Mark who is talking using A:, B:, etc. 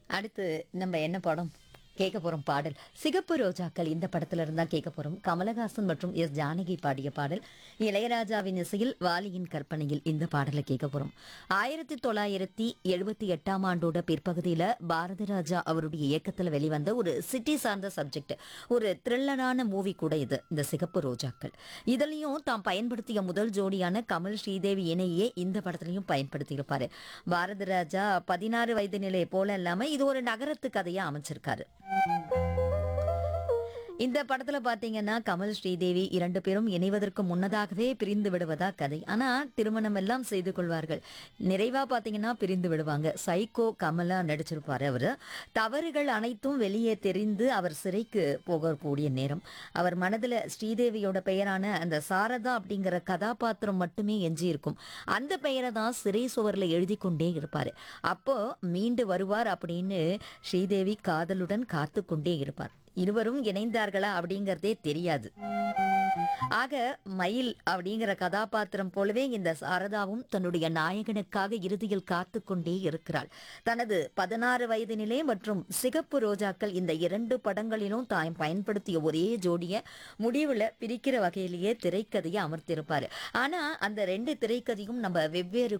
A: அடுத்து நம்ம என்ன படம் கேட்க போறோம் பாடல் சிகப்பு ரோஜாக்கள் இந்த படத்துல இருந்தா கேட்க போறோம் கமலஹாசன் மற்றும் எஸ் ஜானகி பாடிய பாடல் இளையராஜாவின் இசையில் வாலியின் கற்பனையில் இந்த பாடலை கேட்க போறோம் ஆயிரத்தி தொள்ளாயிரத்தி எழுபத்தி எட்டாம் ஆண்டோட பிற்பகுதியில பாரதி ராஜா அவருடைய இயக்கத்துல வெளிவந்த ஒரு சிட்டி சார்ந்த சப்ஜெக்ட் ஒரு த்ரில்லரான மூவி கூட இது இந்த சிகப்பு ரோஜாக்கள் இதுலயும் தாம் பயன்படுத்திய முதல் ஜோடியான கமல் ஸ்ரீதேவி இணையே இந்த படத்துலயும் பயன்படுத்தியிருப்பாரு பாரதி ராஜா பதினாறு வயது நிலை போல இல்லாம இது ஒரு நகரத்து கதையா அமைச்சிருக்காரு இந்த படத்துல பாத்தீங்கன்னா கமல் ஸ்ரீதேவி இரண்டு பேரும் இணைவதற்கு முன்னதாகவே பிரிந்து விடுவதா கதை ஆனா திருமணம் எல்லாம் செய்து கொள்வார்கள் நிறைவா பாத்தீங்கன்னா பிரிந்து விடுவாங்க சைக்கோ கமலா நடிச்சிருப்பாரு அவரு தவறுகள் அனைத்தும் வெளியே தெரிந்து அவர் சிறைக்கு போகக்கூடிய நேரம் அவர் மனதுல ஸ்ரீதேவியோட பெயரான அந்த சாரதா அப்படிங்கிற கதாபாத்திரம் மட்டுமே எஞ்சி இருக்கும் அந்த பெயரை தான் சிறை சுவர்ல எழுதி கொண்டே இருப்பாரு அப்போ மீண்டு வருவார் அப்படின்னு ஸ்ரீதேவி காதலுடன் காத்து கொண்டே இருப்பார் இருவரும் இணைந்தார்களா அப்படிங்கறதே தெரியாது ஆக மயில் அப்படிங்கிற கதாபாத்திரம் போலவே இந்த சாரதாவும் தன்னுடைய நாயகனுக்காக இறுதியில் காத்து கொண்டே இருக்கிறாள் தனது பதினாறு வயது நிலை மற்றும் சிகப்பு ரோஜாக்கள் இந்த இரண்டு படங்களிலும் தாம் பயன்படுத்திய ஒரே ஜோடிய முடிவுல பிரிக்கிற வகையிலேயே திரைக்கதையை அமர்த்திருப்பாரு ஆனா அந்த ரெண்டு திரைக்கதையும் நம்ம வெவ்வேறு